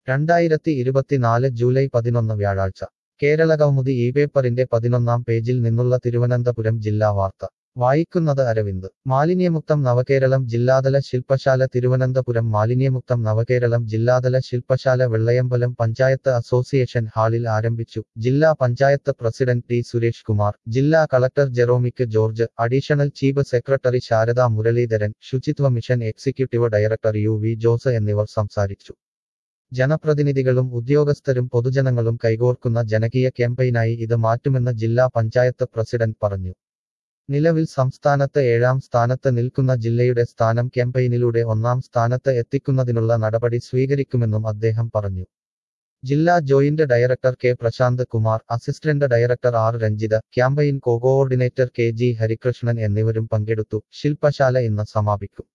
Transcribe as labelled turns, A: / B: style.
A: രണ്ടായിരത്തി ഇരുപത്തിനാല് ജൂലൈ പതിനൊന്ന് വ്യാഴാഴ്ച കേരള കൗമുദി ഈ പേപ്പറിന്റെ പതിനൊന്നാം പേജിൽ നിന്നുള്ള തിരുവനന്തപുരം ജില്ലാ വാർത്ത വായിക്കുന്നത് അരവിന്ദ് മാലിന്യമുക്തം നവകേരളം ജില്ലാതല ശില്പശാല തിരുവനന്തപുരം മാലിന്യമുക്തം നവകേരളം ജില്ലാതല ശില്പശാല വെള്ളയമ്പലം പഞ്ചായത്ത് അസോസിയേഷൻ ഹാളിൽ ആരംഭിച്ചു ജില്ലാ പഞ്ചായത്ത് പ്രസിഡന്റ് ടി സുരേഷ് കുമാർ ജില്ലാ collector Jeromic George additional chief secretary Sharada Muraleedharan ശുചിത്വ mission executive director U V Jose എന്നിവർ സംസാരിച്ചു ജനപ്രതിനിധികളും ഉദ്യോഗസ്ഥരും പൊതുജനങ്ങളും കൈകോർക്കുന്ന ജനകീയ ക്യാമ്പയിനായി ഇത് മാറ്റുമെന്ന് ജില്ലാ പഞ്ചായത്ത് പ്രസിഡന്റ് പറഞ്ഞു നിലവിൽ സംസ്ഥാനത്ത് ഏഴാം സ്ഥാനത്ത് നിൽക്കുന്ന ജില്ലയുടെ സ്ഥാനം ക്യാമ്പയിനിലൂടെ ഒന്നാം സ്ഥാനത്ത് എത്തിക്കുന്നതിനുള്ള നടപടി സ്വീകരിക്കുമെന്നും അദ്ദേഹം പറഞ്ഞു ജില്ലാ joint director K Prashanth Kumar assistant director R Ranjitha campaign coordinator K G Harikrishnan എന്നിവരും പങ്കെടുത്തു ശില്പശാല ഇന്ന് സമാപിക്കും